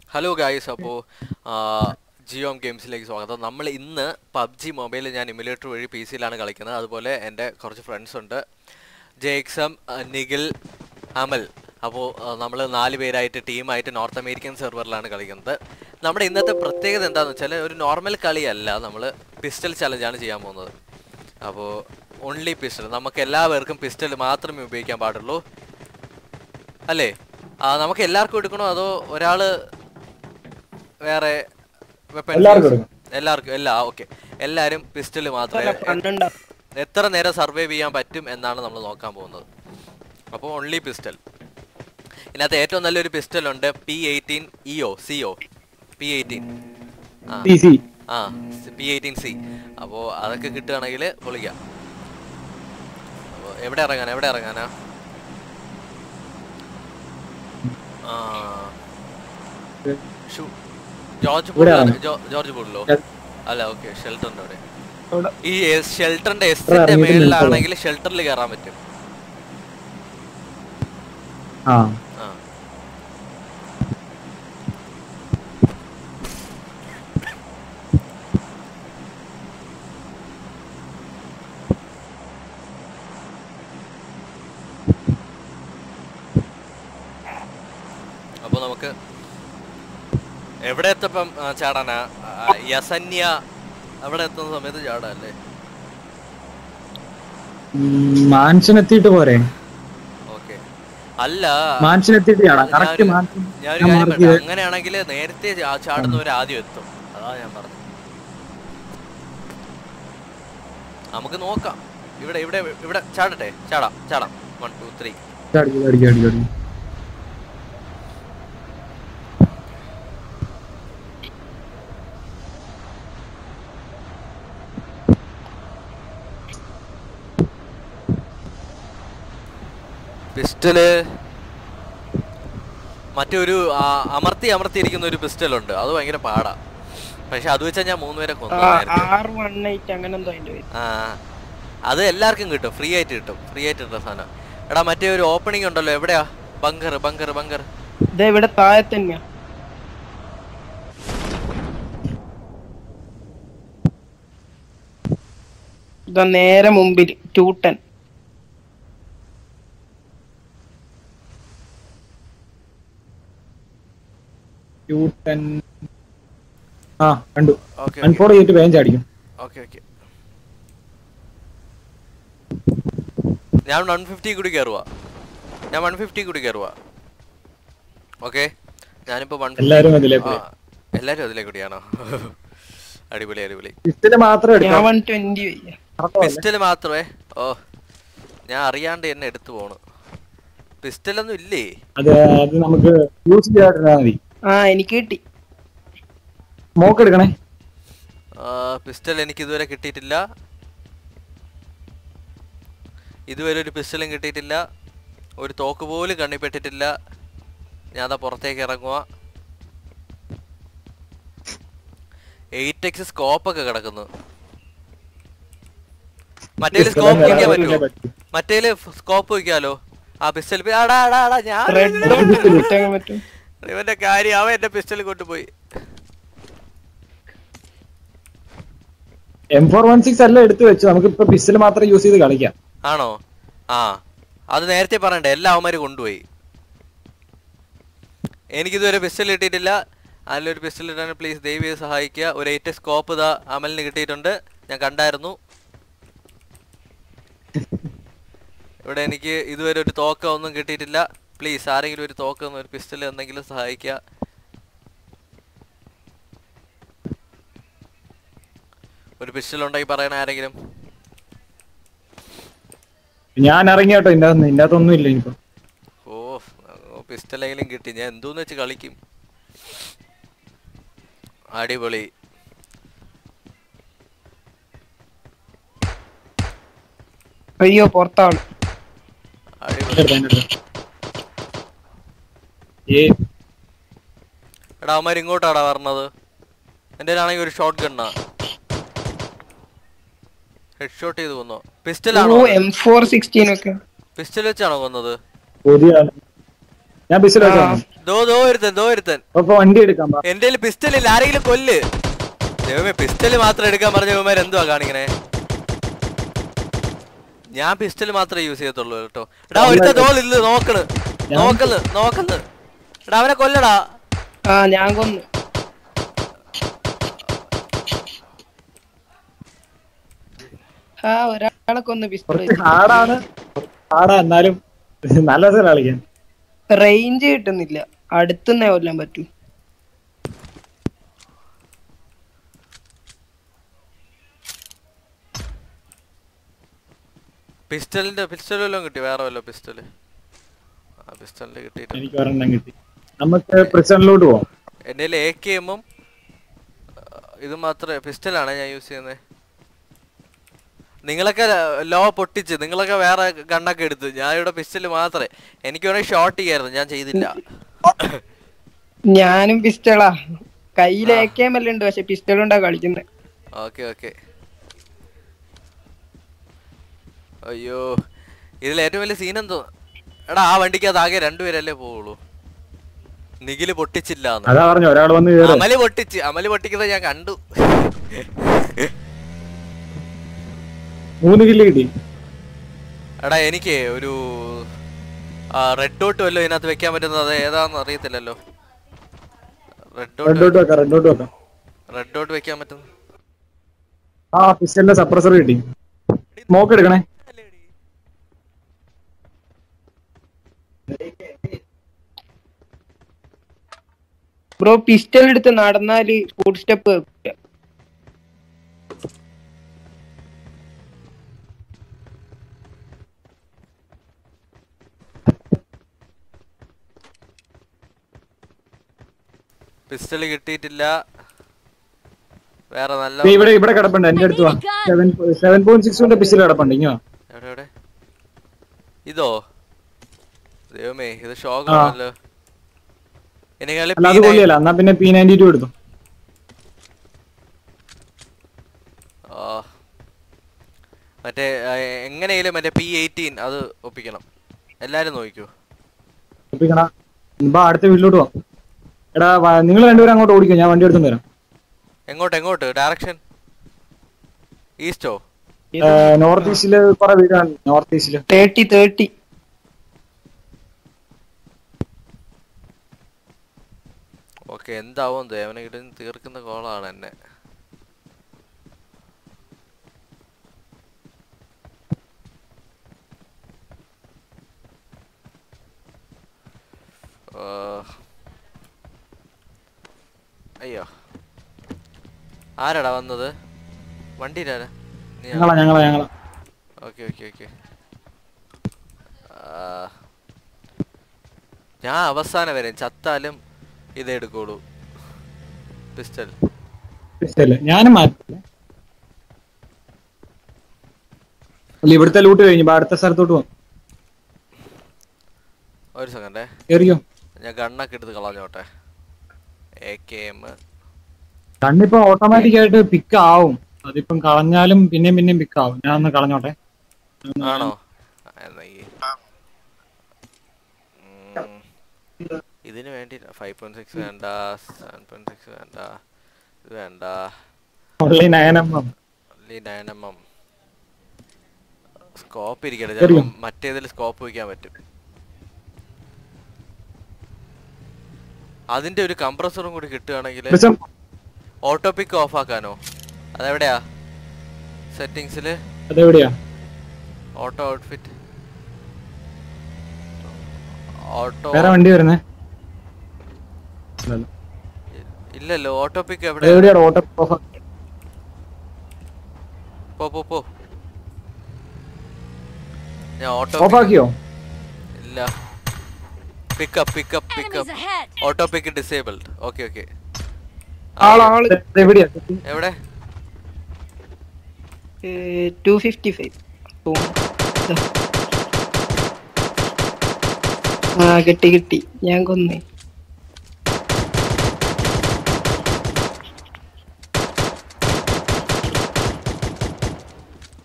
Hello guys അപ്പോൾ ജിയോം ഗെയിംസിലേക്ക് സ്വാഗതം നമ്മൾ ഇന്ന് പബ്ജി മൊബൈൽ ഞാൻ ഇമുലേറ്റർ വഴി പി സിയിലാണ് കളിക്കുന്നത് അതുപോലെ എൻ്റെ കുറച്ച് ഫ്രണ്ട്സ് ഉണ്ട് ജേക്സം നിഖിൽ അമൽ അപ്പോൾ നമ്മൾ നാല് പേരായിട്ട് ടീമായിട്ട് നോർത്ത് അമേരിക്കൻ സെർവറിലാണ് കളിക്കുന്നത് നമ്മുടെ ഇന്നത്തെ പ്രത്യേകത എന്താണെന്ന് വെച്ചാൽ ഒരു നോർമൽ കളിയല്ല നമ്മൾ പിസ്റ്റൽ ചലഞ്ചാണ് ചെയ്യാൻ പോകുന്നത് അപ്പോൾ ഓൺലി പിസ്റ്റൽ നമുക്ക് എല്ലാവർക്കും പിസ്റ്റൽ മാത്രമേ ഉപയോഗിക്കാൻ പാടുള്ളൂ അല്ലേ ആ, നമുക്ക് എല്ലാവർക്കും എടുക്കണോ അതോ ഒരാള് വേറെ weapons എല്ലാവർക്കും use- എടുക്കാം. എല്ലാവർക്കും എല്ലാ ഓക്കെ എല്ലാരും പിസ്റ്റൽ മാത്രമേ പണ്ടുണ്ടോ എത്ര നേരം സർവൈവ് ചെയ്യാൻ പറ്റും എന്നാണ് നമ്മൾ നോക്കാൻ പോകുന്നത് അപ്പോൾ ഓൺലി പിസ്റ്റൽ ഇതിനകത്ത് ഏറ്റവും നല്ലൊരു പിസ്റ്റൽ ഉണ്ട് പി എയ്റ്റീൻ ഇഒ സിഒ പി എയ്റ്റീൻ ആ പി സി ആ പി എയ്റ്റീൻ സി അപ്പോൾ അതൊക്കെ കിട്ടുകയാണെങ്കിൽ പൊളിക്കാം അപ്പൊ എവിടെ ഇറങ്ങാൻ എവിടെ ഇറങ്ങാനാ ആ ഷു- ജോർജ് ഇവിടെ പൂളിലോ? ഇറങ്ങാം. ജോ- ജോർജ് പൂളിലോ ഷെൽ- അല്ല ഓക്കെ ഷെൽട്ടറിന്റെ അവിടെ അവിടെ ഈ ഷെൽട്ടറിന്റെ ഇവിടെ എസിന്റെ ഇറങ്ങിയിട്ട് മേളിലാണെങ്കിൽ ഷെൽട്ടറിൽ കയറാൻ പറ്റും ആ ആ അപ്പൊ നമുക്ക് എവിടെ എത്തപ്പം ആ, ചാടാനാ ആ, യസന്യ അവിടെ എത്തുന്ന സമയത്ത് ചാടാല്ലേ മാൻഷൻ എത്തിയിട്ട് പോരെ ഓക്കെ അല്ല മാൻഷൻ എത്തിയിട്ട് ചാടാം കറക്റ്റ് ഞാനൊരു- മാൻഷൻ ഞാനൊരു ഞാൻ കാര്യം mark പറയട്ടെ ചെയ്ത് അങ്ങനെയാണെങ്കിൽ നേരത്തെ ചാ- ചാടുന്നവർ ആദ്യം എത്തും അതാ ഞാൻ പറഞ്ഞത് നമുക്ക് നോക്കാം ഇവിടെ ഇവിടെ ഇവിടെ ചാടട്ടെ ചാടാം ചാടാം വൺ ടു ത്രീ ചാടി, ചാടി, ചാടി, ചാടി. പിസ്റ്റല് മറ്റൊരു ആ, അമർത്തി അമർത്തി ഇരിക്കുന്ന ഒരു പിസ്റ്റൽ ഉണ്ട് അത് ഭയങ്കര പാടാ പക്ഷെ അത് വെച്ചാൽ ഞാൻ മൂന്നുപേരെ കൊന്നു നേരത്തെ. ആർ വൺ എയ്റ്റ് അങ്ങനെ എന്തോ അതിന്റെ പേര് ആ അത് എല്ലാവർക്കും കിട്ടും ഫ്രീ ആയിട്ട് കിട്ടും ഫ്രീ ആയിട്ട് കിട്ടുന്ന സാധനം എടാ മറ്റേ ഒരു ഓപ്പണിംഗ് ഉണ്ടല്ലോ എവിടെയാ ബങ്കർ ബങ്കർ ബങ്കർ ഇത് ഇവിടെ താഴെ തന്നെയാ ഇതാ നേരെ മുമ്പിൽ ടൂട്ടൻ Q10. ആ കണ്ടു ഓക്കെ അൺഫോളോ ചെയ്തിട്ട് വേഗം ചാടിക്കും ഓക്കെ ഓക്കെ ഞാൻ വൺ ഫിഫ്റ്റി കൂടി കയറുക ഞാൻ വൺ ഫിഫ്റ്റി കൂടി കയറുക ഓക്കെ ഞാനിപ്പോ വൺ എല്ലാരും അതിലേക്ക് എല്ലാരും അതിലെ കൂടിയാണോ അടിപൊളി അടിപൊളി പിസ്റ്റല് മാത്രം ഞാൻ എടുക്കാം വൺ ട്വന്റി വയ്യ പിസ്റ്റൽ മാത്രമേ ഓ ഞാൻ അറിയാണ്ട് എന്നെ എടുത്തു പോണു പിസ്റ്റലൊന്നും ഇല്ലേ അത് അത് നമുക്ക് യൂസ് ചെയ്യാതിരുന്നാ മതി ആ എനിക്ക് കിട്ടി സ്മോക്ക് എടുക്കണേ പിസ്റ്റൽ എനിക്ക് ഇതുവരെ കിട്ടിയിട്ടില്ല ഇതുവരെ ഒരു പിസ്റ്റലും കിട്ടിയിട്ടില്ല ഒരു തോക്ക് പോലും കണ്ണിപ്പെട്ടിട്ടില്ല ഞാൻ അതാ പുറത്തേക്ക് ഇറങ്ങുക എയ്റ്റ് എക്സ് സ്കോപ്പൊക്കെ കിടക്കുന്നു മറ്റേല് സ്കോപ്പ് വയ്ക്കാൻ പറ്റുമോ മറ്റേല് സ്കോപ്പ് വയ്ക്കാലോ ആ പിസ്റ്റൽ ആടാ ആടാ ആടാ ഞാൻ റെഡ് ഡോട്ട് കിട്ടാൻ പറ്റും ഇവന്റെ കാര്യം അവൻ എന്റെ പിസ്റ്റൽ കൊണ്ടുപോയി എം ഫോർ വൺ സിക്സ് എല്ലാം എടുത്തു വെച്ചു നമുക്ക് ഇപ്പൊ പിസ്റ്റൽ മാത്രം യൂസ് ചെയ്ത് കളിക്കാം ആണോ ആ അത് നേരത്തെ പറയണ്ടേ എല്ലാ അവന്മാരും കൊണ്ടുപോയി എനിക്കിതുവരെ പിസ്റ്റൽ കിട്ടിയിട്ടില്ല അതിലൊരു പിസ്റ്റൽ ഇടാൻ പ്ലീസ് ദയവ് ചെയ്ത് സഹായിക്കുക ഒരു എയ്റ്റ് സ്കോപ്പ് ഇതാ അമലിന് കിട്ടിയിട്ടുണ്ട് ഞാൻ കണ്ടായിരുന്നു ഇവിടെ എനിക്ക് ഇതുവരെ ഒരു തോക്ക ഒന്നും കിട്ടിയിട്ടില്ല പ്ലീസ് ആരെങ്കിലും ഒരു തോക്ക ഒന്ന് ഒരു പിസ്റ്റൽ എന്തെങ്കിലും സഹായിക്കുക ഒരു പിസ്റ്റൽ ഉണ്ടെങ്കിൽ പറയണ ആരെങ്കിലും ഞാൻ ഇറങ്ങി കേട്ടോ ഇതിന്റെ അകത്ത് ഇതിന്റെ അകത്തൊന്നും ഇല്ല ഇനിയിപ്പോ ഓ പിസ്റ്റലെങ്കിലും കിട്ടി ഞാൻ എന്തോന്ന് വെച്ച് കളിക്കും അടിപൊളി അയ്യോ പുറത്താണ് അടിപൊളി എടുത്തോ, ഇതിന്റെ അടുത്ത്. ഏ എടാ അവന്മാർ ഇങ്ങോട്ടാടാ പറഞ്ഞത് എൻ്റെ ആണെങ്കിൽ ഒരു ഷോട്ട് ഗണ്ണാ ഹെഡ് ഷോട്ട് ചെയ്ത് കൊന്നോ പിസ്റ്റൽ ആണോ ഓ എം ഫോർ സിക്സ്റ്റീൻ ഒക്കെ പിസ്റ്റൽ വെച്ചാണോ കൊന്നത് പുതിയ ഞാൻ പിസ്റ്റൽ ആ, വെച്ചാൽ ദോ ദോ ഒരുത്തൻ ദോ ഒരുത്തൻ അപ്പൊ വണ്ടി എടുക്കാം ബാ. എന്റെ പിസ്റ്റൽ ഇല്ല ആരെങ്കിലും കൊല്ല് ദൈവമേ പിസ്റ്റൽ മാത്രം എടുക്കാൻ പറഞ്ഞ ഇവന്മാർ എന്തുവാ കാണിക്കണേ ഞാൻ പിസ്റ്റൽ മാത്രമേ യൂസ് ചെയ്യത്തുള്ളൂ കേട്ടോ എടാ ഒരുത്ത തോൾ ഇല്ല നോക്കണ് നോക്കന്ന് നോക്കന്ന് എടാ അവനെ കൊല്ലടാ ആ ഞാൻ കൊന്നു ആ ഒരാളെ കൊന്നു പിസ്റ്റൾ കുറച്ച് ഹാർഡാണ് ഹാർഡാ എന്നാലും നല്ല രസം കളിക്കാൻ റേഞ്ച് കിട്ടുന്നില്ല അടുത്തുനിന്നേ കൊല്ലാൻ പറ്റൂ പിസ്റ്റലിന്റെ പിസ്റ്റൽ വല്ലതും കിട്ടി വേറെ വല്ലോ പിസ്റ്റല് ആ പിസ്റ്റലിന്റെ കിട്ടിയിട്ട് എനിക്ക് ഒരെണ്ണം കിട്ടി നമുക്ക് പ്രിസണിലോട്ട് പോവാം എൻ്റെ എ കെ എമ്മും ഇത് മാത്രമേ പിസ്റ്റലാണ് ഞാൻ യൂസ് ചെയ്യുന്നത് നിങ്ങളൊക്കെ ലോ പൊട്ടിച്ച് നിങ്ങളൊക്കെ വേറെ ഗണ്ണൊക്കെ എടുത്ത് ഞാൻ ഇവിടെ പിസ്റ്റൽ മാത്രമേ എനിക്ക് വേണമെങ്കിൽ ഷോട്ട് ചെയ്യായിരുന്നു ഞാൻ ചെയ്തില്ല ഞാനും പിസ്റ്റളാ കയ്യിൽ എ കെ എം എല്ലാം ഉണ്ട് പക്ഷെ പിസ്റ്റൾ ഉണ്ടാ കളിക്കുന്നത് ഓക്കെ ഓക്കെ അയ്യോ ഇതിൽ ഏറ്റവും വലിയ സീൻ എന്തോ എടാ ആ വണ്ടിക്കകത്ത് ആകെ രണ്ടുപേരല്ലേ പോവുള്ളൂ നിഖില് പൊട്ടിച്ചില്ല അതാ പറഞ്ഞു ഒരാൾ വന്ന് കയറി അമല് പൊട്ടിച്ച് അമല് പൊട്ടിക്കുന്നത് ഞാൻ കണ്ടു മൂന്ന് കില്ല് കിട്ടി എടാ എനിക്ക് ഒരു റെഡ് ഡോട്ട് വല്ലോ ഇതിനകത്ത് വെക്കാൻ പറ്റുന്നത് അത് ഏതാന്ന് അറിയത്തില്ലല്ലോ റെഡ് റെഡ് ഡോട്ട് ഡോട്ട് വെക്കാം റെഡ് ഡോട്ട് വെക്കാം റെഡ് ഡോട്ട് വെക്കാൻ പറ്റുന്നു ആ പിസ്റ്റലിന്റെ സപ്രസർ കിട്ടി സ്മോക്ക് എടുക്കണേ ബ്രോ പിസ്റ്റൾ എടുത്ത് നടന്നാല് ഫുഡ് സ്റ്റെപ്പ് വെക്കില്ല പിസ്റ്റൾ കിട്ടിയിട്ടില്ല വേറെ നല്ല ദേ ഇവിടെ ഇവിടെ കിടപ്പുണ്ട് എന്റെ അടുത്ത് വാ സെവൻ സെവൻ പോയിന്റ് സിക്സ് കൊണ്ട് പിസ്റ്റൽ കിടപ്പുണ്ട് ഇങ്ങോ എവിടെ എവിടെ ഇതോ ദൈവമേ ഇത് ആ. ഷോക്കാണല്ലോ എനിക്കാളി അല്ല അത് കൊള്ളിയല്ല എന്നാ പിന്നെ പി നയൻറ്റി ടു എടുത്തു മറ്റേ ആ, എങ്ങനെയായാലും മറ്റേ പി എയ്റ്റീൻ അത് ഒപ്പിക്കണം എല്ലാരും നോക്കൂ ഒപ്പിക്കണ ബാ അടുത്ത വീട്ടിലോട്ട് പോവാം എടാ നിങ്ങൾ രണ്ടുപേരും അങ്ങോട്ട് ഓടിക്കോ ഞാൻ വണ്ടി എടുത്തും വരാം എങ്ങോട്ട് എങ്ങോട്ട് ഡയറക്ഷൻ ഈസ്റ്റോ നോർത്ത് ഈസ്റ്റില് കുറെ വീടാണ് നോർത്ത് ഈസ്റ്റില് തേർട്ടി തേർട്ടി ഓക്കെ എന്താവും ദേവനെ ഇടന്ന് തീർക്കുന്ന കോളാണ് എന്നെ ആ. അയ്യോ ആരാടാ വന്നത് വണ്ടിയിലാരാ നീ ഞങ്ങളാ ഞങ്ങളാ ഞങ്ങളാ ഓക്കെ ഓക്കെ ഓക്കെ ഞാൻ അവസാനം വരെ ചത്താലും ഇത് എടുക്കുള്ളൂ പിസ്റ്റൽ പിസ്റ്റല് ഞാനും മാറ്റി അല്ല ഇവിടുത്തെ ലൂട്ട് കഴിഞ്ഞു ബാ അടുത്ത സ്ഥലത്തോട്ട് പോവാം ഒരു സെക്കൻഡേ കേറിയോ ഞാൻ ഗണ്ണൊക്കെ എടുത്ത് കളഞ്ഞോട്ടെ എ കെ എം കണ്ണിപ്പോ ഓട്ടോമാറ്റിക് ആയിട്ട് പിക്ക് ആവും അതിപ്പം കളഞ്ഞാലും പിന്നെയും പിന്നെയും പിക്ക് ആവും ഞാൻ ഒന്ന് കളഞ്ഞോട്ടെ ആണോ എന്നാ ഈ ഉം. ഇതിന് വേണ്ടി ഫൈവ് പോയിന്റ് സിക്സ് വേണ്ട സെവൻ പോയിന്റ് സിക്സ് വേണ്ട ഇത് വേണ്ട ഓൺലൈൻ നയനമ്മം നയൻ എം എം സ്കോപ്പ് ഇരിക്കട്ടെ ശരിയോ? ചിലപ്പം മറ്റേതിൽ സ്കോപ്പ് വയ്ക്കാൻ പറ്റും അതിന്റെ ഒരു കംപ്രസറും കൂടി കിട്ടുകയാണെങ്കിൽ ലിസൺ, ഓട്ടോ പിക്ക് ഓഫ് ആക്കാനോ അതെവിടെയാ സെറ്റിങ്സിൽ അതെവിടെയാ ഓട്ടോ ഔട്ട്ഫിറ്റ് ഓട്ടോ വേറെ വണ്ടി വരുന്നേ ഇല്ലല്ലോ. ഇല്ലല്ലോ ഓട്ടോ പിക്ക് എവിടെ അതെവിടെയാണ് ഓട്ടോ ഓഫ് പോ പോ പോ ഞാൻ ഓട്ടോ ഓഫ് ആക്കിയോ ഇല്ല pickup pickup Enemies pickup ahead! Auto pick disabled okay okay ആളാള് ഇത് എവിടെയാ എവിടെ ടു ഫിഫ്റ്റി ഫൈവ് ആ കിട്ടി കിട്ടി ഞാൻ കൊന്നേ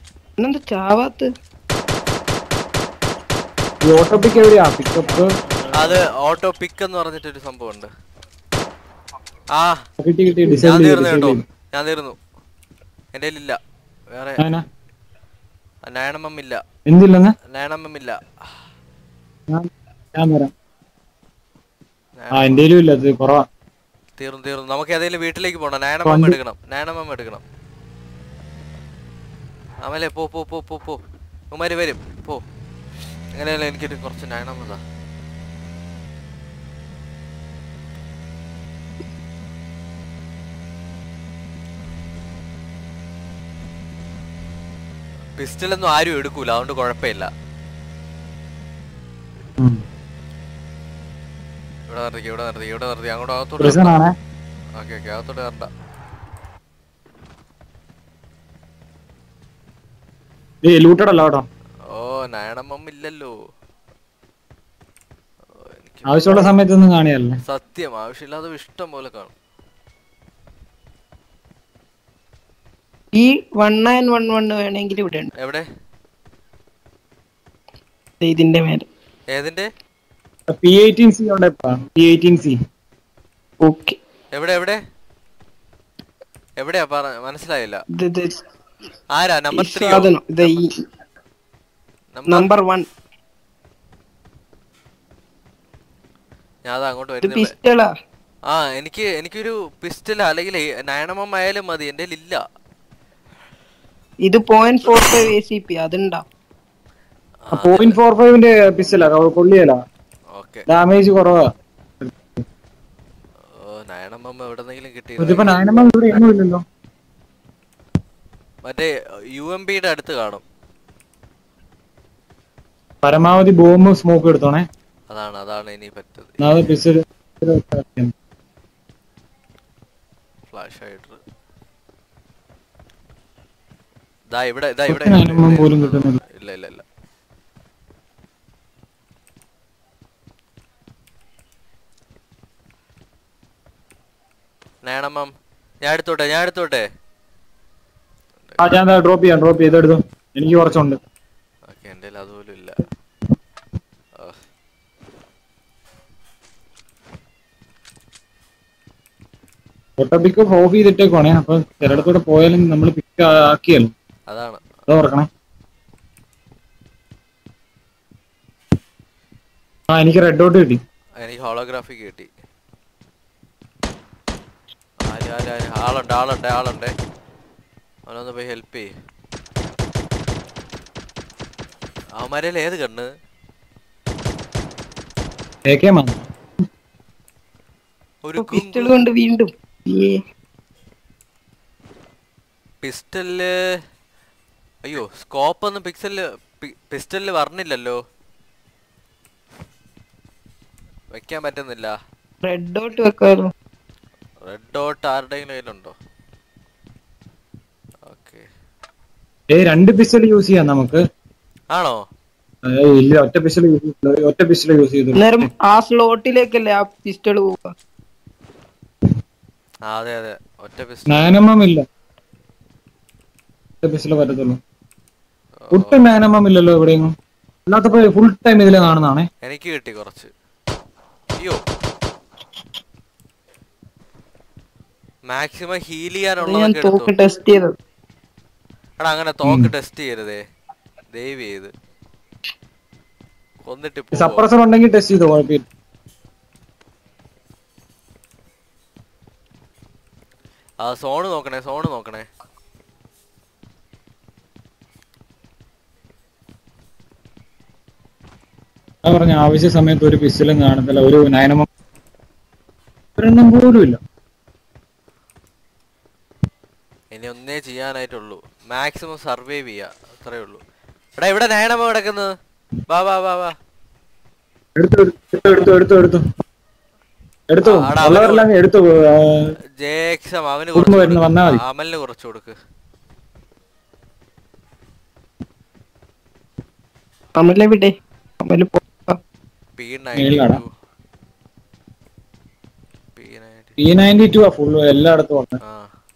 ഇന്നെന്താ ചാവാത്ത് ഈ ഓട്ടോ പിക്ക് എവിടെയാ പിക്കപ്പ് ആ അത് ഓട്ടോ പിക്ക് എന്ന് പറഞ്ഞിട്ടൊരു സംഭവം ഉണ്ട് ആ കിട്ടി കിട്ടി ഞാൻ ഡിസൈൻ തീർന്നു കേട്ടോ ഞാൻ തീർന്നു എന്റെ ഇല്ല വേറെ നയണമ്മ ഇല്ല എന്തില്ലെന്ന് നയണമ്മ ഇല്ല ഞാൻ ഞാൻ വരാം ആ എന്തേലും ഇല്ല അത് കുറവാ തീർന്നു തീർന്നു നമുക്ക് ഏതെങ്കിലും വീട്ടിലേക്ക് പോകണം നയനമ്മ എടുക്കണം നയനമ്മ എടുക്കണം അമലെ പോ പോ പോ പോ പോ ഉമാര് വരും പോ എങ്ങനെയല്ല എനിക്കൊരു കുറച്ച് നയനമ്മ താ പിസ്റ്റലൊന്നും ആരും എടുക്കൂല അതുകൊണ്ട് കുഴപ്പമില്ല ഉം. ഇവിടെ നിർത്തി ഇവിടെ നിർത്തി ഇവിടെ നിർത്തി അങ്ങോട്ട് അകത്തോട്ട് പ്രസൻ ആണേ ഓക്കെ ഓക്കെ അകത്തോട്ട് കയറണ്ട ഏ ലൂട്ടഡല്ല കേട്ടോ ഓ നയനമ്മ ഇല്ലല്ലോ ഓ, എനിക്ക് ആവശ്യമുള്ള സമയത്തൊന്നും കാണിയല്ലേ സത്യം ആവശ്യമില്ലാതെ ഇഷ്ടം പോലെ കാണും ഈ വൺ നയൻ വൺ വൺ വേണമെങ്കിൽ ഇവിടെ ഉണ്ട് എവിടെ ദേ ഇതിന്റെ മേലെ ഏതിന്റെ പി എയ്റ്റീൻ സി ഉണ്ട് പി എയ്റ്റീൻ സി ഓക്കെ എവിടെ എവിടെ എവിടെയാ പറ മനസ്സിലായില്ല ഇത് ഇത് ആരാ ഈ നമ്പർ ത്രീ സാധനം ഇത് ഈ നമ്പർ വൺ ഞാൻ അത് അങ്ങോട്ട് ഇത് വരുന്നില്ല പിസ്റ്റളാ ആ എനിക്ക് എനിക്കൊരു പിസ്റ്റൽ അല്ലെങ്കിൽ നയനമ്മ ആയാലും മതി എന്റെ ഇല്ല ഇത് point four five A C P അതുണ്ടാ പോയിന്റ് ഫോർ ഫൈവിന്റെ പിസ്റ്റല കൊള്ളിയല്ല ഓക്കെ ഡാമേജ് കുറവാ ഓ നയനമ്മ എവിടെന്നെങ്കിലും കിട്ടി ഇതിപ്പോ നയനമ്മ ഇവിടെ എങ്ങും ഇല്ലല്ലോ മറ്റേ യു എം ബിയുടെ അടുത്ത് കാണും പരമാവധി ബോംബ് സ്മോക്ക് എടുത്തോണേ അതാണ് അതാണ് ഇനി പറ്റത് ഒന്നാമത് പിസ്റ്റൽ ഫ്ലാഷ് ആയിട്ട് ദാ ഇവിടെ ദാ ഇവിടെ കുറച്ച് നയനമ്മ പോലും കിട്ടുന്നില്ല ഇല്ല ഇല്ല ഇല്ല നയനമ്മം ഞാൻ എടുത്തോട്ടെ ഞാൻ എടുത്തോട്ടെ ആ ഞാൻ ഡ്രോപ്പ് ചെയ്യാം ഡ്രോപ്പ് ചെയ്തെടുത്തു എനിക്ക് കുറച്ചുണ്ട് ഓക്കെ എൻ്റെ കയ്യിൽ അതുപോലും ഇല്ല ആ. ഫോട്ടോ പിക്ക് ഓഫ് ചെയ്തിട്ടേക്കുവാണേ അപ്പൊ ചിലയിടത്തൂടെ പോയാലും നമ്മൾ പിക്ക് ആക്കിയല്ലോ അതാണ് അത് ഓർക്കണേ ആ എനിക്ക് റെഡ് ഡോട്ട് കിട്ടി എനിക്ക് ഹോളോഗ്രാഫി കിട്ടി ആര് ആര് ആര് ആളുണ്ട് ആളുണ്ട് ആളുണ്ട് അവനൊന്ന് പോയി ഹെൽപ്പ് ചെയ്യ് അവന്മാരേൽ ഏത് കണ്ണ് എ കെ മാം ഒരു പിസ്റ്റൾ കൊണ്ട് വീണ്ടും ഏ പിസ്റ്റല് അയ്യോ സ്കോപ്പ് ഒന്നും പിക്സല് പിസ്റ്റലില് പറഞ്ഞില്ലല്ലോ വെക്കാൻ പറ്റുന്നില്ല റെഡ് ഡോട്ട് വെക്കായിരുന്നു റെഡ് ഡോട്ട് ആരുടെയെങ്കിലും കയ്യിലുണ്ടോ ഓക്കെ ഏ രണ്ട് പിസ്റ്റൽ യൂസ് ചെയ്യാം നമുക്ക് ആണോ ഏ, ഇല്ല ഒറ്റ പിസ്റ്റൽ യൂസ് ചെയ്തില്ല ഒറ്റ പിസ്റ്റൽ യൂസ് ചെയ്തു അന്നേരം ആ സ്ലോട്ടിലേക്കല്ലേ ആ പിസ്റ്റൾ പോവുക ആ അതെ അതെ ഒറ്റ പിസ്റ്റൽ നാനമ്മം ഇല്ല ഒറ്റ പിസ്റ്റൽ പറ്റത്തുള്ളൂ ഒട്ടും നാനമ്മം ഇല്ലല്ലോ എവിടെയെങ്കിലും അല്ലാത്തപ്പോ ഫുൾ ടൈം ഇതിലെ കാണുന്നതാണേ എനിക്ക് കിട്ടി കുറച്ച് അയ്യോ മാക്സിമം ഹീൽ അത് ഞാൻ ചെയ്യാനുള്ളതൊക്കെ തോക്ക് എടുത്തു ടെസ്റ്റ് ചെയ്തത് എടാ അങ്ങനെ തോക്ക് ടെസ്റ്റ് ചെയ്യരുതേ ദയവ് ചെയ്ത് കൊന്നിട്ട് പോവോ. സപ്രസർ ഉണ്ടെങ്കിൽ ടെസ്റ്റ് ചെയ്തോ കുഴപ്പമില്ല ആ സോണ് നോക്കണേ സോണ് നോക്കണേ ഞാൻ പറഞ്ഞ ആവശ്യ സമയത്ത് ഒരു പിസ്റ്റലും കാണത്തില്ല ഒരു നയനമ്മം ഒരെണ്ണം പോലും ഇല്ല ഇനി ഒന്നേ ചെയ്യാനായിട്ടുള്ളൂ മാക്സിമം സർവൈവ് ചെയ്യാ അത്രേ ഉള്ളൂ എടാ ഇവിടെ നയനമ്മ കിടക്കുന്നത് വാ വാ വാ വാ എടുത്തു എടുത്തു എടുത്തു എടുത്തു എടുത്തു എടുത്തു ആ, ആടാ, ഉള്ളവരെല്ലാം എടുത്തു ആ, ജേക്സം അവന് കുടുംബം കുറച്ച് വരുന്നു, വന്നാ മതി. കൊടുക്ക്. അമലിന് കുറച്ച് കൊടുക്ക് അമലെ വിടെ അമല് പോ പി മേളിലാടാ. Ninety P ninety P ninety two ആ ഫുള്ള് എല്ലായിടത്തും ഉണ്ട് ആ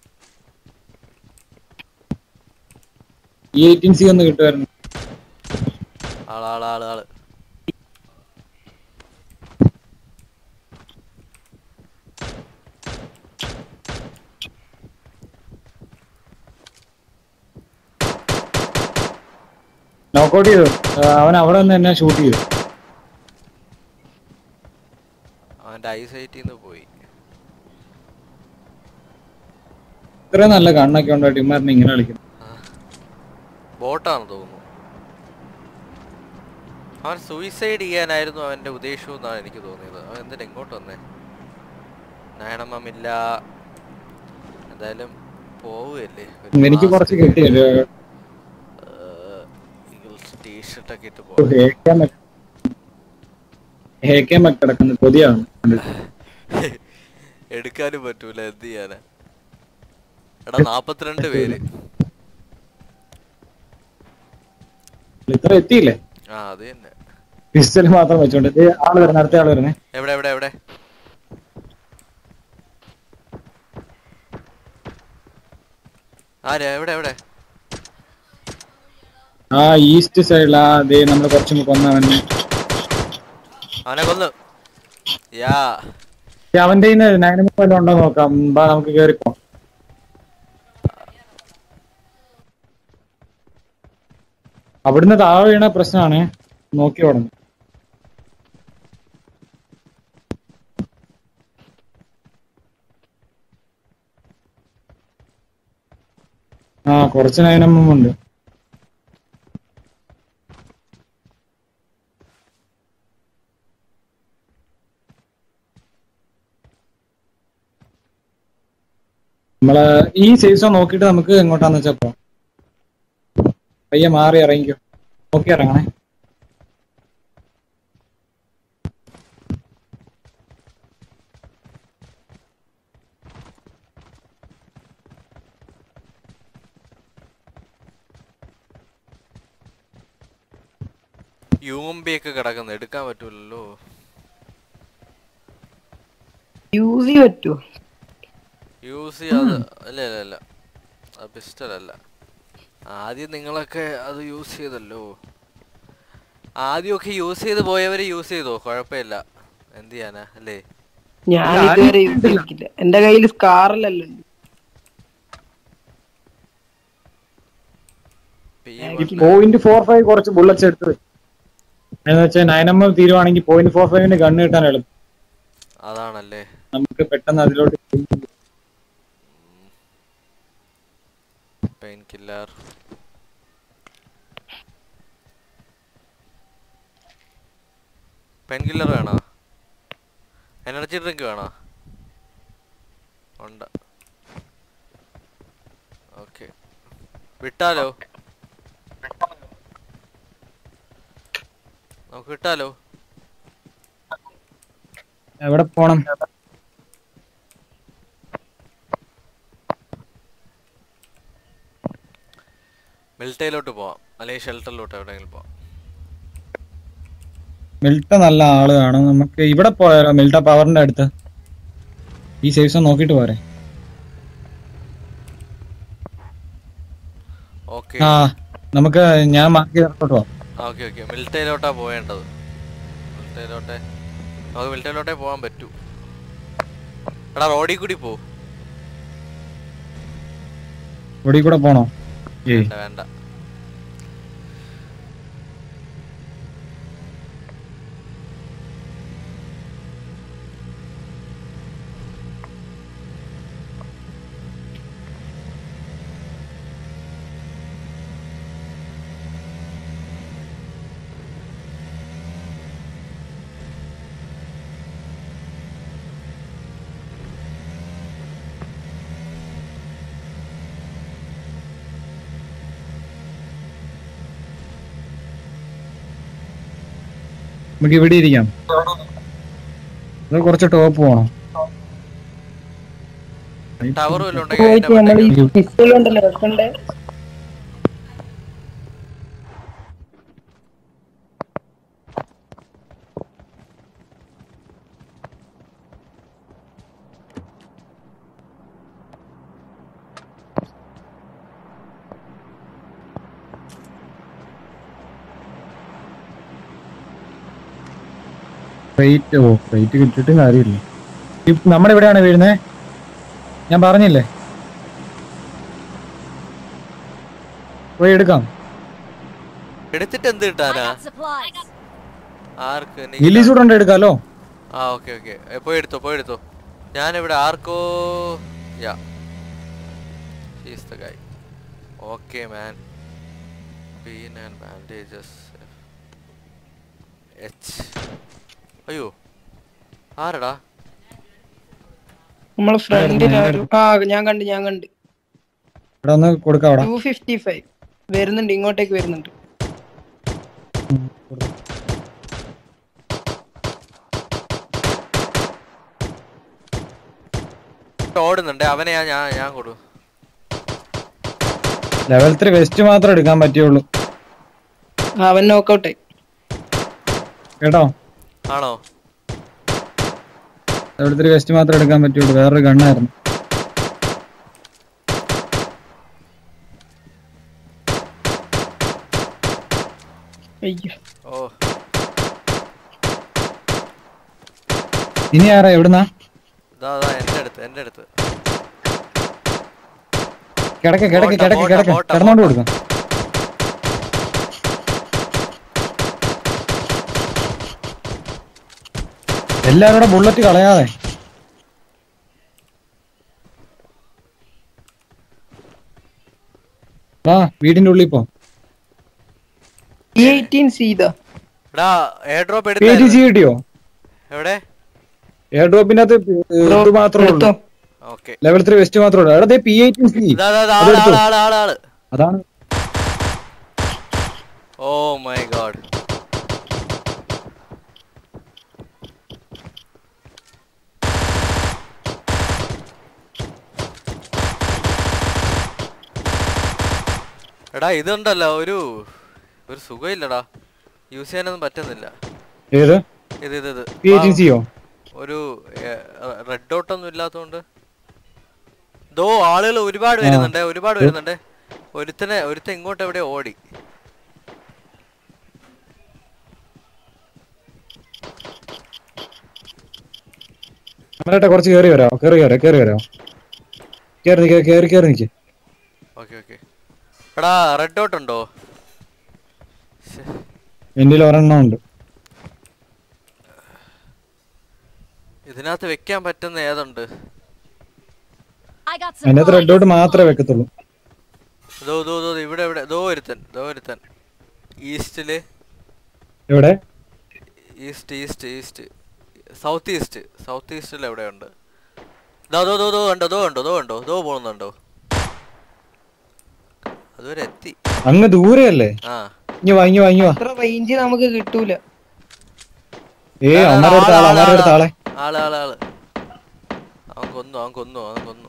ഈ എയ്റ്റീൻ സി ഒന്ന് കിട്ടുമായിരുന്നു ആള് ആള് ആള് ആള് നോക്കൗട്ട് ചെയ്തു ആ, അവൻ അവിടെ നിന്ന് എന്നെ ഷൂട്ട് ചെയ്തു അവന്റെ ഐസൈറ്റിൽ നിന്ന് പോയി ഇത്രയും നല്ല കണ്ണൊക്കെ ഉണ്ടായിട്ട് ഇമാരിനെ ഇങ്ങനെ കളിക്കുന്നു ബോട്ടാണെന്ന് തോന്നുന്നു അവൻ സൂയിസൈഡ് ചെയ്യാനായിരുന്നു അവന്റെ ഉദ്ദേശം എന്നാണ് എനിക്ക് തോന്നിയത് അവൻ എന്തിനാ ഇങ്ങോട്ട് വന്നേ നയനമ്മമില്ല എന്തായാലും പോവുകയല്ലേ എനിക്ക് കുറച്ച് കിട്ടിയല്ലോ ടീഷർട്ടൊക്കെ ഇട്ട് പോകും ഹേക്കേമൊക്കെ കിടക്കുന്ന കൊതിയാണ് കണ്ടിട്ട്. എടുക്കാനും പറ്റൂല എന്ത് ചെയ്യാനാ എടാ നാപ്പത്തിരണ്ട് പേര് ഇത്ര എത്തിയില്ലേ ആ അത് തന്നെ പിസ്റ്റൽ മാത്രം വെച്ചോണ്ട് ദേ ആള് വരുന്നേ അടുത്ത ആള് വരുന്നേ എവിടെ എവിടെ എവിടെ ആരാ എവിടെ എവിടെ ആ ഈസ്റ്റ് സൈഡിലാ ദേ നമ്മള് കുറച്ച് മുമ്പ് കൊന്നവൻ അവനെ കൊന്നു യാ ദേ അവന്റെ നയനമ വല്ലതും ഉണ്ടോ നോക്കാം ബാ നമുക്ക് കേറിപ്പോ അവിടുന്ന് താഴെ വീണ പ്രശ്നമാണ് നോക്കി ഓടണം ആ കുറച്ച് നയനമ്മ ഉണ്ട് നമ്മള് ഈ സേഫ് സോൺ നോക്കിയിട്ട് നമുക്ക് എങ്ങോട്ടാന്ന് വെച്ചാ പോവാം പയ്യെ മാറി ഇറങ്ങിക്കോ നോക്കി ഇറങ്ങണേ യൂംബി ഒക്കെ കിടക്കുന്നു എടുക്കാൻ പറ്റൂലല്ലോ യൂസ് ചെയ്യാൻ പറ്റുമോ യൂസ് ചെയ്യാതെ അല്ല അല്ല അല്ല അത് പിസ്റ്റൽ അല്ല ആദ്യം നിങ്ങളൊക്കെ അത് യൂസ് ചെയ്തല്ലോ ആദ്യമൊക്കെ യൂസ് ചെയ്ത് പോയവര് യൂസ് ചെയ്തോ കുഴപ്പമില്ല എന്ത് ചെയ്യാനാ അല്ലേ ഞാൻ ഇല്ല, ആരും ഇതുവരെ യൂസ് ചെയ്തിട്ടില്ല എന്റെ കയ്യിൽ സ്കാറിലല്ലോ P1 പോയിന്റ് ഫോർ ഫൈവ് കുറച്ച് ബുള്ളറ്റ്സ് എടുത്ത് വെച്ചു എന്ന് വെച്ചാൽ നയൻ എം തീരുവാണെങ്കിൽ പോയിന്റ് ഫോർ ഫൈവിന് ഗണ്ണ് കിട്ടാൻ എളുപ്പം അതാണല്ലേ നമുക്ക് പെട്ടെന്ന് അതിലോട്ട് പെയിൻ കില്ലർ പെയിൻ കില്ലർ വേണോ എനർജി ഡ്രിങ്ക് വേണോ ഉണ്ട് ഓക്കെ വിട്ടാലോ നമുക്ക് വിട്ടാലോ എവിടെ പോണം മിൽറ്റയിലോട്ട് പോവാം അല്ലെങ്കിൽ ഷെൽട്ടറിലോട്ട് എവിടെയെങ്കിലും പോവാം മിൽട്ട നല്ല ആള് കാണും നമുക്ക് ഇവിടെ പോയാലോ മിൽട്ട പവറിന്റെ അടുത്ത് ഈ സേവ്സ് നോക്കിട്ട് പോരെ ഓക്കെ ആ നമുക്ക് ഞാൻ മാർക്ക് ചെയ്തിട്ട് പോവാം ഓക്കെ ഓക്കെ മിൽറ്റയിലോട്ടാ പോവേണ്ടത് മിൽറ്റയിലോട്ടെ നമുക്ക് മിൽറ്റയിലോട്ടേ പോകാൻ പറ്റൂ എടാ റോഡിൽ കൂടി പോ ഇവിടെ കൂടെ പോണോ ഏയ് വേണ്ട വേണ്ട നമുക്ക് ഇവിടെ ഇരിക്കാം അത് കുറച്ച് ടോപ്പ് പോണം ടവർ വല്ലതും ഉണ്ടെങ്കിൽ പോയിട്ട് അതിന്റെ നമ്മൾ ഈ മണ്ടയ്ക്ക് പിസ്റ്റൽ ഉണ്ടല്ലോ വെക്കണ്ടേ ഫ്ലൈറ്റ് ഓ ഫ്ലൈറ്റ് കിട്ടിയിട്ടും കാര്യമില്ല ഈ- നമ്മുടെ ഇവിടെയാണ് വീഴുന്നേ ഞാൻ പറഞ്ഞില്ലേ പോയി എടുക്കാം എടുത്തിട്ട് എന്ത് I കിട്ടാനാ got supplies. ആർക്ക് റിലീസ് കൂടെ ഉണ്ട് എടുക്കാലോ ആ ഓക്കെ ഓക്കെ പോയി എടുത്തോ പോയി എടുത്തോ ഞാനിവിടെ ആർക്കോ ya he's the guy okay man been and bandages എച്ച് അയ്യോ ആരടാ നമ്മളെ ഫ്രണ്ടിൽ ആരും ആ ഞാൻ കണ്ട് ഞാൻ കണ്ട് ഇവിടെ ഒന്ന് കൊടുക്കാം അവിടെ ടു ഫിഫ്റ്റി ഫൈവ് വരുന്നുണ്ട് ഇങ്ങോട്ടേക്ക് വരുന്നുണ്ട് ഓടുന്നുണ്ട് അവനെ ഞാൻ ഞാൻ ഞാൻ കൊടു ലെവൽ ത്രീ വെസ്റ്റ് മാത്രം എടുക്കാൻ പറ്റുള്ളൂ അവൻ നോക്കൗട്ടായി കേട്ടോ ആണോ ലെവൽ ത്രീ വെസ്റ്റ് മാത്രം എടുക്കാൻ പറ്റുള്ളൂ വേറൊരു ഗണ്ണായിരുന്നു അയ്യോ ഓ ഇനി ആരാ എവിടുന്നാ ഇതാ ഇതാ എൻ്റെ അടുത്ത് എൻ്റെ അടുത്ത് കിടക്ക് കിടക്ക് ബോട്ടാ, കിടക്ക് ബോട്ടാ, കിടക്ക് ബോട്ടാ, കിടന്നോണ്ട് ബോട്ടാ. കൊടുക്കാം എല്ലാരും കൂടെ ബുള്ളറ്റ് കളയാതെ വാ വീടിന്റെ ഉള്ളിൽ പോ എയ്റ്റീൻ സീതാ എടാ air drop P T C എടുത്ത കിട്ടിയോ എവിടെ എയർ ഡ്രോപ്പിന്റെ അകത്ത് ഇത് മാത്രമേ ഉള്ളൂ എടുത്തോ ഓക്കെ ലെവൽ ത്രീ വെസ്റ്റ് മാത്രമേ ഉള്ളൂ അവിടെ പി എയ്റ്റീൻ സി ഇതാ ഇതാ, ഇതാ, അതെടുത്തോ. ആള് ആള് ആള് ആള് അതാണ് ഓ മൈ ഗോഡ് എടാ ഇതുണ്ടല്ലോ ഒരു ഒരു സുഖമില്ലടാ യൂസ് ചെയ്യാനൊന്നും പറ്റുന്നില്ല ഏത് ഇത് ഇത് ഇത് പി എയ്റ്റീൻ സിയോ ഒരു റെഡ് ഡോട്ട് ഒന്നും ഇല്ലാത്തതുകൊണ്ട് ദോ ആളുകൾ ഒരുപാട് വരുന്നുണ്ട് ഒരുപാട് വരുന്നുണ്ട് ഒരുത്തനെ ഒരുത്തൻ ഇങ്ങോട്ട് എവിടെ ഓടി നമ്മളേട്ടാ കുറച്ച് കയറി വരാമോ കയറി കയറി കയറി വരാമോ കയറി നിൽക്കുക കയറി കയറി നിൽക്കുക ഓക്കെ ഓക്കെ എടാ റെഡ് ഡോട്ട് ഉണ്ടോ ശ്ശെ, എൻ്റെ ഒരെണ്ണം ഉണ്ട് ഇതിനകത്ത് വെക്കാൻ പറ്റുന്ന ഏതുണ്ട് I got അതിനകത്ത് റെഡ് supplies. ഡോട്ട് മാത്രമേ വെക്കത്തുള്ളൂ ദോ ദോ ദോ ഇവിടെ ഇവിടെ ദോ ഒരുത്തൻ ദോ ഒരുത്തൻ ഈസ്റ്റില് എവിടെ east east east south east south ഈസ്റ്റിൽ എവിടെയുണ്ട് ദോ ദോ ദോ ദോ കണ്ടോ ദോ കണ്ടോ ദോ കണ്ടോ ദോ പോകുന്നുണ്ടോ അതുവരെ എത്തി അങ്ങ് ദൂരെയല്ലേ ആ ഇനി വാ ഇനി വാ ഇനി വാ അത്ര റേഞ്ച് നമുക്ക് കിട്ടൂല ഏ അമ്മയുടെ അടുത്ത് ആളെ അമ്മയുടെ അടുത്ത് ആളെ ആള് ആള് ആള് അവൻ കൊന്നു അവൻ കൊന്നു അവൻ കൊന്നു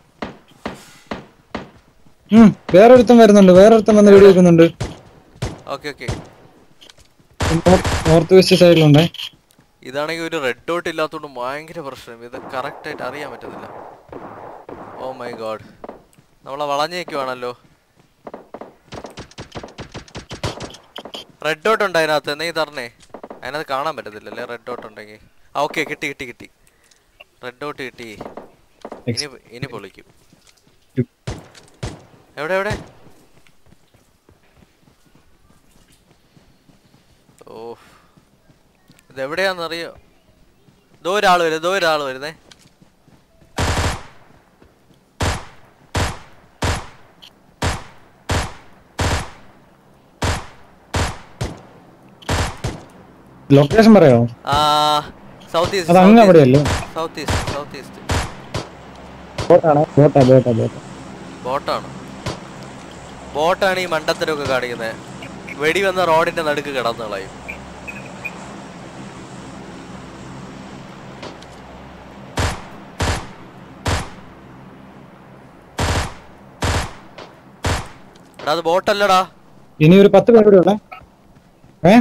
ഉം വേറൊരുത്തൻ വരുന്നുണ്ട് വേറൊരുത്തൻ വന്ന് വീട് വെക്കുന്നുണ്ട് ഓക്കെ ഓക്കെ നോർത്ത് വെസ്റ്റ് സൈഡിലുണ്ടേ ഇതാണെങ്കിൽ ഒരു റെഡ് ഡോട്ട് ഇല്ലാത്തതുകൊണ്ട് ഭയങ്കര പ്രശ്നം ഇത് കറക്റ്റ് ആയിട്ട് അറിയാൻ പറ്റുന്നില്ല ഓ മൈ ഗോഡ് നമ്മളെ വളഞ്ഞേക്കുവാണല്ലോ റെഡ് ഡോട്ട് ഉണ്ട് അതിനകത്ത് നീ തരണേ അതിനകത്ത് കാണാൻ പറ്റത്തില്ലല്ലേ റെഡ് ഡോട്ട് ഉണ്ടെങ്കിൽ ആ ഓക്കെ കിട്ടി കിട്ടി കിട്ടി റെഡ് ഡോട്ട് കിട്ടി ഇനി ഇനി പൊളിക്കും എവിടെ എവിടെ ഓ ഇത് എവിടെയാന്നറിയോ ദോ ഒരാൾ വരും ദോ ഒരാൾ വരുന്നേ ലൊക്കേഷൻ പറയാമോ ആ സൗത്ത് അത് അങ്ങ് ഈസ്റ്റ് അവിടെയല്ലേ സൗത്ത് ഈസ്റ്റ് സൗത്ത് ഈസ്റ്റ് ബോട്ടാണ് ബോട്ടാ ബോട്ടാ ബോട്ടാ ബോട്ടാണ് ബോട്ടാണ് ഈ മണ്ടത്തരമൊക്കെ കാണിക്കുന്നത് വെടി വന്ന റോഡിന്റെ നടുക്ക് കിടന്നു കളയും എടാ അത് ബോട്ടല്ലടാ ഇനി ഒരു പത്ത് പേരുടെ ഉള്ളേ ഏ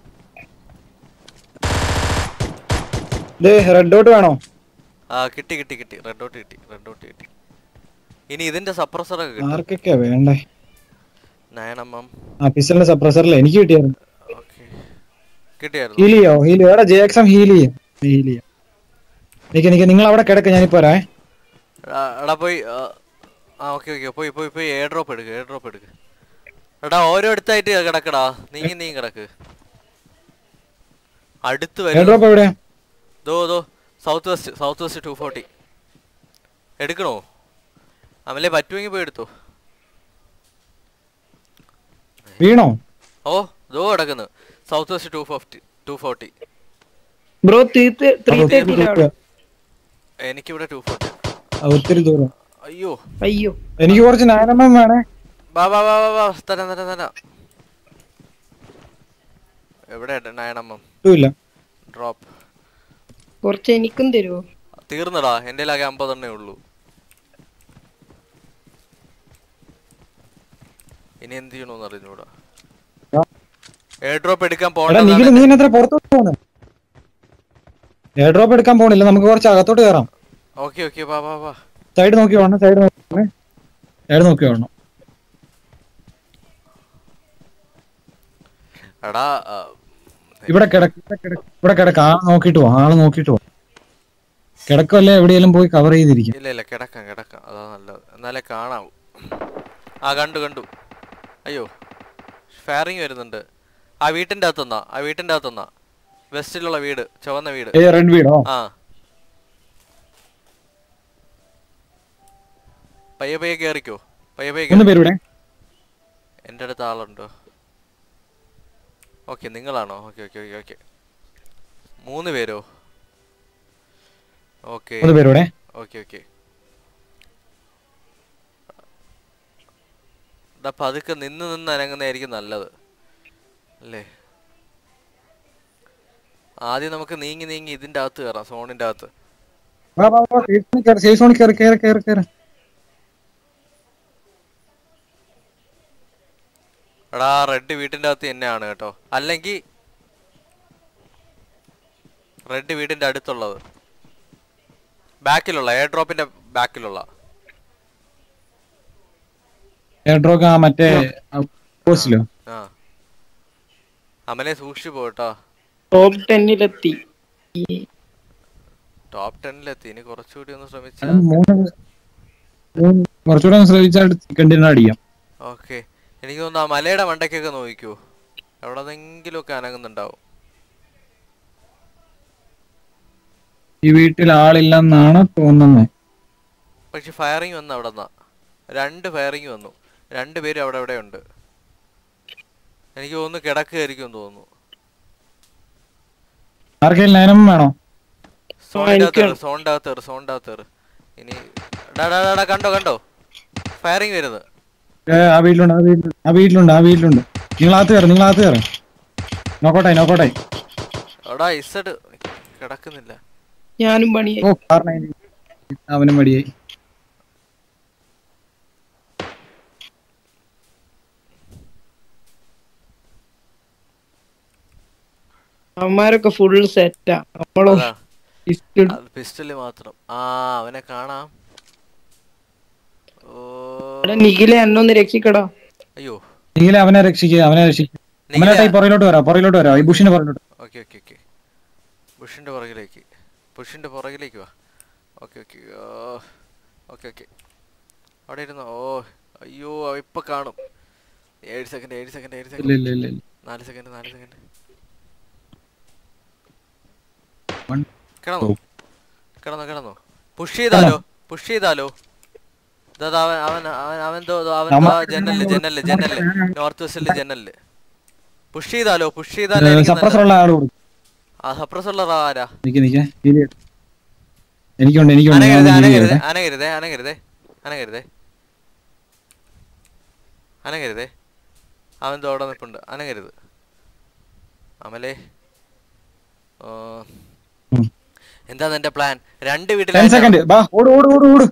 ദേ റെഡ് ഡോട്ട് വേണോ ആ കിട്ടി കിട്ടി കിട്ടി റെഡ് ഡോട്ട് കിട്ടി റെഡ് ഡോട്ട് കിട്ടി ഇനി ഇതിന്റെ സപ്രസറൊക്കെ കിട്ടും ആർക്കൊക്കെയാ വേണ്ടേ നയൻ എം എം ആ പിസ്റ്റലിന്റെ സപ്രസറിലെ എനിക്ക് കിട്ടിയായിരുന്നു ഓക്കെ കിട്ടിയായിരുന്നു ഹീൽ ചെയ്യോ ഹീൽ എവിടെ ജെ എക്സ് എം ഹീൽ ചെയ്യും ഹീൽ ചെയ്യാം നിക്ക് നിക്ക് നിങ്ങൾ അവിടെ കിടക്ക് ഞാനിപ്പോ വരാേ എടാ എടാ പോയി ആ, ആ ഓക്കെ ഓക്കെ പോയി പോയി പോയി എയർ ഡ്രോപ്പ് എടുക്ക് എയർ ഡ്രോപ്പ് എടുക്ക് എടാ ഓരോരുത്തായിട്ട് കിടക്കടാ നീങ്ങി നീങ്ങി കിടക്ക് അടുത്ത് എയർ വരും ഡ്രോപ്പ് എവിടെയാ ദോ ദോ south west south west two forty എടുക്കണോ അമലെ പറ്റുമെങ്കിൽ പോയി എടുത്തോ വീണോ ഓ ദോ കിടക്കുന്നു south west two fifty two forty bro തീർത്ത് ത്രീ അത് ഒത്തിരി തേർട്ടിയിലാണ് ദൂരം. എനിക്കിവിടെ ടു ഫോർട്ടി അത് ഒത്തിരി ദൂരം അയ്യോ അയ്യോ എനിക്ക് കുറച്ച് നയനമ്മം വേണേ വാ വാ വാ വാ വാ തരാം തരാം തരാം എവിടെ നയനമ്മം ഇല്ല ഡ്രോപ്പ് കുറച്ച് എനിക്കും തരുമോ തീർന്നടാ എൻ്റെ ആകെ അമ്പതെണ്ണേ ഉള്ളൂ ഇനി എന്ത് ചെയ്യണോന്ന് അറിഞ്ഞൂടാ എയർ ഡ്രോപ്പ് എടുക്കാൻ എടാ നിഖിൽ നീ പോകണ്ട എത്ര പുറത്തോട്ട് പോണ് എയർ ഡ്രോപ്പ് എടുക്കാൻ പോണില്ല നമുക്ക് കുറച്ച് അകത്തോട്ട് കയറാം ഓക്കെ ഓക്കെ വാ വാ വാ സൈഡ് നോക്കി വേണം സൈഡ് നോക്കി സൈഡ് നോക്കി വേണം എടാ ആ, ഇവിടെ കിടക്ക് ഇവിടെ കിടക്ക് ഇവിടെ കിടക്ക് ആള് നോക്കിട്ട് പോ ആള് നോക്കിട്ട് പോ കിടക്കല്ലേ എവിടെയെങ്കിലും പോയി കവർ ചെയ്തിരിക്കും ഇല്ല ഇല്ല കിടക്കാം കിടക്കാം അതാ നല്ലത് എന്നാലേ കാണാവൂ ആ കണ്ടു കണ്ടു അയ്യോ ഫയറിങ് വരുന്നുണ്ട് ആ വീട്ടിൻ്റെ അകത്തുനിന്നാ ആ വീട്ടിൻ്റെ അകത്തുനിന്നാ വെസ്റ്റിലുള്ള വീട് ചുവന്ന വീട് ഏ റെഡ് വീടോ ആ പയ്യെ പയ്യെ കേറിക്കോ പയ്യെ പയ്യെ ഒന്ന് കേറി പേര് ഇവിടെ എൻ്റെ അടുത്ത് ആളുണ്ടോ ഓക്കെ നിങ്ങളാണോ ഓക്കെ ഓക്കെ ഓക്കെ ഓക്കെ മൂന്ന് പേരോ ഓക്കെ ഒന്ന് പേര് ഇവിടെ ഓക്കെ ഓക്കെ എടാ പതുക്കെ നിന്ന് നിന്ന് അനങ്ങുന്നതായിരിക്കും നല്ലത് അല്ലേ ആദ്യം നമുക്ക് നീങ്ങി നീങ്ങി ഇതിന്റെ അകത്ത് കയറാം സോണിന്റെ അകത്ത് വാ വാ വാ സേഫ് സോണിൽ കയറി കയറി കയറി കയറി എടാ റെഡ് വീട്ടിന്റെ അകത്ത് തന്നെയാണ് കേട്ടോ അല്ലെങ്കിൽ റെഡ് വീടിന്റെ അടുത്തുള്ളത് ബാക്കിലുള്ള എയർ ഡ്രോപ്പിന്റെ ബാക്കിലുള്ള എയർ ഡ്രോപ്പ് ആ മറ്റേ പോസ്റ്റിലോ ആ അമലെ സൂക്ഷിച്ചു പോട്ടോ ടോപ്പ് ടെന്നിലെത്തി ടോപ്പ് ടെന്നിലെത്തി ഇനി കുറച്ചുകൂടി ഒന്ന് അത് ശ്രമിച്ചാൽ മൂന്ന് മൂന്ന് കുറച്ചുകൂടെ ഒന്ന് ശ്രമിച്ചാൽ കണ്ടിന്യൂ അടിക്കാം ഓക്കെ എനിക്ക് തോന്നുന്നു ആ മലയുടെ മണ്ടയ്ക്കൊക്കെ നോക്കിക്കോ എവിടെന്നെങ്കിലും ഒക്കെ അനങ്ങുന്നുണ്ടാവും ഈ വീട്ടിൽ ആളില്ലെന്നാണ് തോന്നുന്നത് പക്ഷെ ഫയറിങ് വന്നു അവിടെ നിന്നാ രണ്ട് ഫയറിങ് വന്നു രണ്ട് പേരും അവിടെ അവിടെ ഉണ്ട് എനിക്ക് തോന്നുന്നു കിടക്കുകയായിരിക്കും തോന്നുന്നു ആർക്കെങ്കിലും നയനം വേണോ സോണിന്റെ അകത്ത് എനിക്ക് സോണിന്റെ അകത്ത് സോണിന്റെ അകത്ത് ഇനി ഡാ ഡാ ഡാ, ഡാ കണ്ടോ കണ്ടോ ഫയറിങ് വരുന്നത് ഏ, ആ വീട്ടിലുണ്ട് ആ വീട്ടിലുണ്ട് ആ വീട്ടിലുണ്ട് ആ വീട്ടിലുണ്ട് നിങ്ങളകത്ത് കയറും നിങ്ങളകത്ത് കയറും നോക്കോട്ടെ നോക്കോട്ടെ എടാ ഇസഡ് കിടക്കുന്നില്ല ഞാനും പണിയായി ഓ കാരണം അവനും മടിയായി അവന്മാരൊക്കെ ഫുൾ സെറ്റാ നമ്മളോ അതാ pistol. പിസ്റ്റല് മാത്രം ആ അവനെ കാണാം ഓ എടാ നിഖിലെ എന്നൊന്ന് രക്ഷിക്കടാ അയ്യോ നീല അവനെ രക്ഷിക്കുക അവനെ രക്ഷിക്കുക അമലേട്ടാ ഈ പുറകിലോട്ട് വരാം പുറകിലോട്ട് വരാം ഈ ബുഷിന് പുറകിലോട്ട് ഓക്കെ ഓക്കെ ഓക്കെ ബുഷിന്റെ പുറകിലേക്ക് ബുഷിന്റെ പുറകിലേക്ക് വാ ഓക്കെ ഓക്കെ ഓക്കെ ഓക്കെ അവിടെ ഇരുന്നോ ഓ അയ്യോ അവ ഇപ്പൊ കാണും ഏഴ് സെക്കൻഡ് ഏഴ് സെക്കൻഡ് ഏഴ് ഇല്ല സെക്കൻഡ് ഇല്ല ഇല്ല ഇല്ല. നാല് സെക്കൻഡ് നാല് സെക്കൻഡ് One, കിടന്നോ two. കിടന്നോ കിടന്നോ പുഷ് ചെയ്താലോ പുഷ് ചെയ്താലോ ദാ ദാ അവൻ അവൻ അവൻ അവൻ ദോ ദോ അവൻ നമ്മ- ദാ ജനലില് ജനലില് ജനലില് നോർത്ത് വെസ്റ്റില് ജനലില് പുഷ് ചെയ്താലോ പുഷ് ഏ, ചെയ്താലോ സപ്രസർ ഉള്ള ആള് കൊടുക്കും ആ സപ്രസുള്ള ആരാ നിക്ക് നിക്ക് ഹീല് ചെയ്യ്. എനിക്കുണ്ട് എനിക്കുണ്ട് ഞാൻ അനങ്ങരുതേ ഒന്ന് heal അനങ്ങരുതേ ചെയ്യട്ടെ. അനങ്ങരുതേ അനങ്ങരുതേ അനങ്ങരുതേ അനങ്ങരുതേ അവൻ തോടെ നിൽപ്പുണ്ട് അനങ്ങരുത് അമലേ ഓ, ഉം. എന്താ നിന്റെ പ്ലാൻ രണ്ട് ടെൻ വീട്ടിൽ സെക്കൻഡ് ബാ ഓട് ഓട് ഓട് ഓട്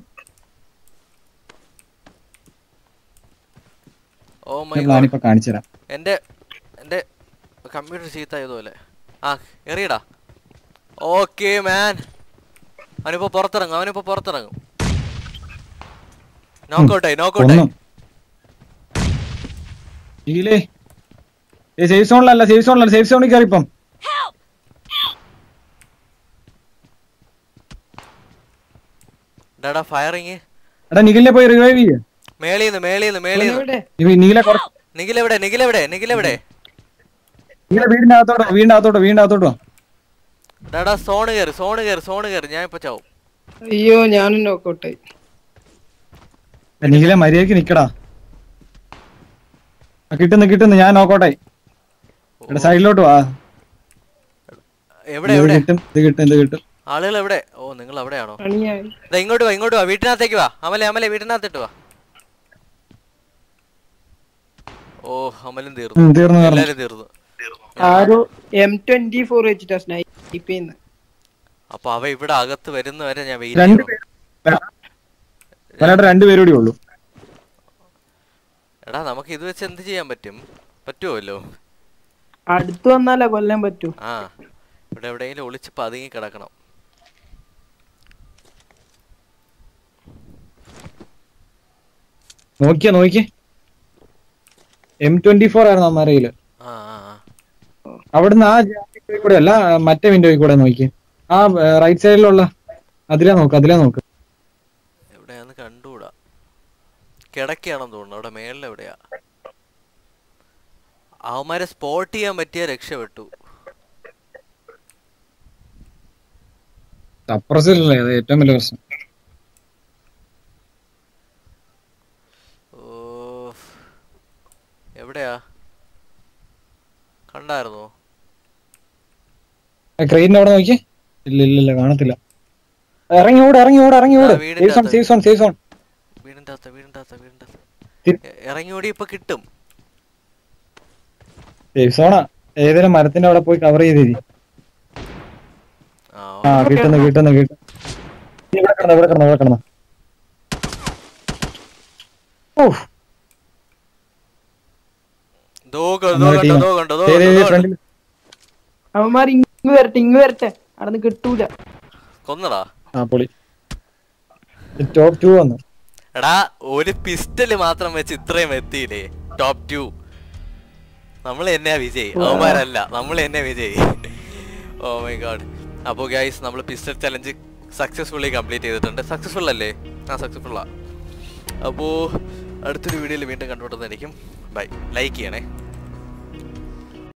ഓ മൈ പ്ലാൻ ഇപ്പൊ കാണിച്ചു തരാം എന്റെ എന്റെ കമ്പ്യൂട്ടർ ചീത്തായതുപോലെ ആ എറിയടാ ഓക്കെ മാൻ അവനിപ്പോ പുറത്തിറങ്ങും അവനിപ്പോ പുറത്തിറങ്ങും നോക്കൗട്ടായി നോക്കൗട്ടായി ഒന്നും ഹീലേ ഏ സേഫ് സോണിലല്ല സേഫ് സോണിലല്ല സേഫ് സോണിൽ കയറി ഇപ്പം ഡാടാ ഫയറിങ് എടാ നിഖിലിനെ പോയി റിവൈവ് ചെയ്യ മേളീന്ന് മേളീന്ന് മേളീന്ന് എവിടെ നീല കുറച്ച് നിഖിൽ എവിടെ നിഖിൽ എവിടെ നിഖിൽ എവിടെ ഇങ്ങനെ വീടിന്റെ അകത്തോട്ടോ വീടിന്റെ അകത്തോട്ടോ വീടിന്റെ അകത്തോട്ടോ ഡാടാ സോണ് കയറി സോണ് കയറി സോണ് കയറി ഞാൻ ഇപ്പൊ ചാവും അയ്യോ ഞാനും നോക്കൗട്ടായി നീല മര്യാദക്ക് നിക്കടാ ആ, കിട്ടുന്നു കിട്ടുന്നു ഞാൻ നോക്കോട്ടെ ഇവിടെ സൈഡിലോട്ട് വാ എവിടെ ഇത് എവിടെ കിട്ടും ഇത് കിട്ടും ഇത് കിട്ടും ആളുകൾ എവിടെ ഓ നിങ്ങൾ അവിടെയാണോ പണിയായി ദാ ഇങ്ങോട്ട് വാ ഇങ്ങോട്ട് വാ വീട്ടിനകത്തേക്ക് വാ അമലെ അമലെ വീട്ടിനകത്തിട്ട് വാ ഓ അമലും ഉം, തീർന്നു തീർന്നു തീർന്നു എല്ലാരും തീർന്നു ആരോ എം ട്വന്റി ഫോർ വെച്ചിട്ടാ സ്നൈപ്പ് ചെയ്യുന്നത് അപ്പൊ അവ ഇവിടെ അകത്ത് വരുന്നവരെ ഞാൻ രണ്ട് വെയിറ്റ് പേര് വരാട്ടെ രണ്ടുപേരും കൂടി ഉള്ളൂ എടാ നമുക്ക് ഇത് വെച്ച് എന്ത് ചെയ്യാൻ പറ്റും പറ്റുമല്ലോ അടുത്ത് വന്നാലേ കൊല്ലാൻ പറ്റൂ ആ ഇവിടെ എവിടെയെങ്കിലും ഒളിച്ച് പതുങ്ങി കിടക്കണം നോക്കിയാ നോക്കിയേ എം ട്വന്റി ഫോർ ആയിരുന്നു അമ്മരയില് ആ ആ ആ അവിടുന്ന് ആ ജാതിയിൽ കൂടെ അല്ല മറ്റേ വിൻഡോയിൽ കൂടെ നോക്കി ആ റൈറ്റ് സൈഡിലുള്ള അതിലാ നോക്ക് അതിലാ നോക്ക് എവിടെയാന്ന് കണ്ടുകൂടാ കിടക്കുകയാണെന്ന് തോന്നുന്നു അവിടെ മേളിൽ എവിടെയാ അവന്മാരെ സ്പോട്ട് ചെയ്യാൻ പറ്റിയ രക്ഷപ്പെട്ടു സപ്രസിലല്ലേ അത് ഏറ്റവും വലിയ പ്രശ്നം ഓ എവിടെയാ കണ്ടായിരുന്നോ ക്രെയിനിന്റെ അവിടെ നോക്കി ഇല്ല ഇല്ല ഇല്ല കാണത്തില്ല ഇറങ്ങി ഓട് ഇറങ്ങി ഓട് ഇറങ്ങി ഓട് ആ, വീടിന്റെ സേഫ് സോൺ അകത്ത്. സേഫ് സോൺ സേഫ് സോൺ വീടിൻ്റെ അകത്ത് വീടിൻ്റെ അകത്ത് വീടിൻ്റെ അകത്ത് തി- എ- ഇറങ്ങി ഓടി ഇപ്പൊ കിട്ടും സേഫ് സോണാ ഏതെങ്കിലും മരത്തിന്റെ അവിടെ പോയി കവർ ചെയ്തേരി ആ ആ കിട്ടുന്നു കിട്ടുന്നു കിട്ടുന്നു ഇവിടെ കിടന്നു ഇവിടെ കിടന്നു ഇവിടെ കിടന്നു ഓ ദോ കണ്ടോ നമ്മുടെ കണ്ടോ team. ദോ കണ്ടോ ദോ ദേ, ദേ, കണ്ടോ, ദേ, ദോ കണ്ടോ. ഫ്രണ്ടിൽ അവന്മാർ ഇങ്ങ് വരട്ടെ ഇങ്ങ് വരട്ടെ അവിടുന്ന് കിട്ടൂല കൊന്നടാ ആ പൊളി ടോപ്പ് ടു വന്നു എടാ ഒരു പിസ്റ്റല് മാത്രം വെച്ച് ഇത്രയും എത്തിയില്ലേ ടോപ്പ് ടു നമ്മൾ തന്നെയാ വിജയ് അവന്മാരല്ല നമ്മൾ തന്നെ വിജയ് ഓ മൈ ഗാഡ് അപ്പോൾ ഗൈസ് നമ്മൾ പിസ്റ്റൽ ചലഞ്ച് സക്സസ്ഫുള്ളി കംപ്ലീറ്റ് ചെയ്തിട്ടുണ്ട് സക്സസ്ഫുൾ അല്ലേ ആ സക്സസ്ഫുള്ളാ അപ്പോൾ അടുത്തൊരു വീഡിയോയിൽ വീണ്ടും കണ്ടുപിടുന്നതായിരിക്കും ബൈ ലൈക്ക് ചെയ്യണേ